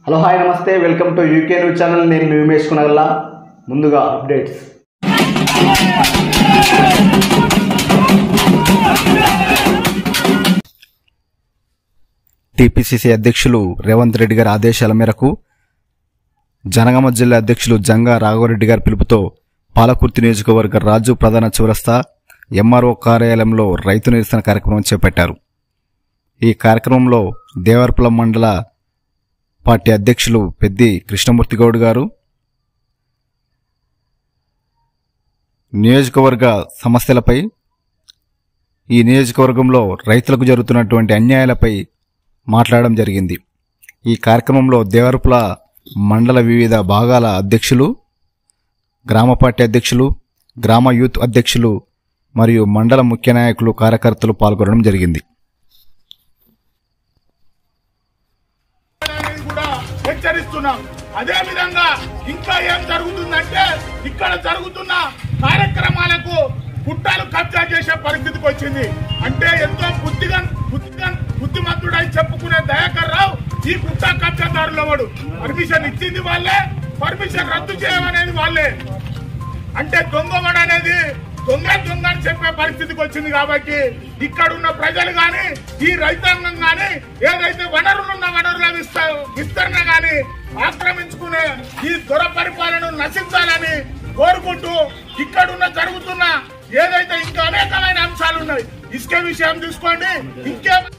hello hi నమస్తే welcome to UK news channel నేను మీ ఉమేష్ కునగల్లా ముందుగా అప్డేట్స్ టీపీసీసీ అధ్యక్షులు రేవంత్ రెడ్డి గారి ఆదేశాల మేరకు జనగామ జిల్లా అధ్యక్షులు జంగా రాఘవరెడ్డి గారి పిలుపుతో పాలకుర్తి నియోజకవర్గ రాజు ప్రధాన చౌరస్తా ఎంఆర్ఓ కార్యాలయంలో రైతు నిరసన కార్యక్రమం చేపట్టారు ఈ కార్యక్రమంలో దేవరపులం మండల పార్టీ అధ్యక్షులు పెద్ది కృష్ణమూర్తి గౌడ్ గారు నియోజకవర్గ సమస్యలపై ఈ నియోజకవర్గంలో రైతులకు జరుగుతున్నటువంటి అన్యాయాలపై మాట్లాడడం జరిగింది ఈ కార్యక్రమంలో దేవరపుల మండల వివిధ భాగాల అధ్యక్షులు గ్రామ పార్టీ అధ్యక్షులు గ్రామ యూత్ అధ్యక్షులు మరియు మండల ముఖ్య నాయకులు కార్యకర్తలు పాల్గొనడం జరిగింది అనేది కూడా హెచ్చరిస్తున్నాం అదే విధంగా ఇంకా ఏం జరుగుతుందంటే ఇక్కడ జరుగుతున్న కార్యక్రమాలకు పుట్టాలు కబ్జా చేసే పరిస్థితికి వచ్చింది అంటే ఎంతో బుద్ధిగా బుద్ధిగా బుద్ధిమంతుడై చెప్పుకునే దయాకర్ రావు ఈ పుట్టా కబ్జాదారులు వాడు పర్మిషన్ ఇచ్చింది వాళ్ళే పర్మిషన్ రద్దు చేయమనేది వాళ్ళే అంటే దొంగవాడు అనేది దొంగ దొంగ అని చెప్పే పరిస్థితికి వచ్చింది కాబట్టి ఇక్కడ ఉన్న ప్రజలు గాని ఈ రైతాంగం గాని ఏదైతే వనరులు ఉన్న వనరుల విస్త- విస్తరణ గాని ఆక్రమించుకునే ఈ దొర పరిపాలన నశించాలని కోరుకుంటూ ఇక్కడున్న జరుగుతున్న ఏదైతే ఇంకా అనేకమైన అంశాలు ఉన్నాయి ఇసుక విషయం తీసుకోండి ఇంకే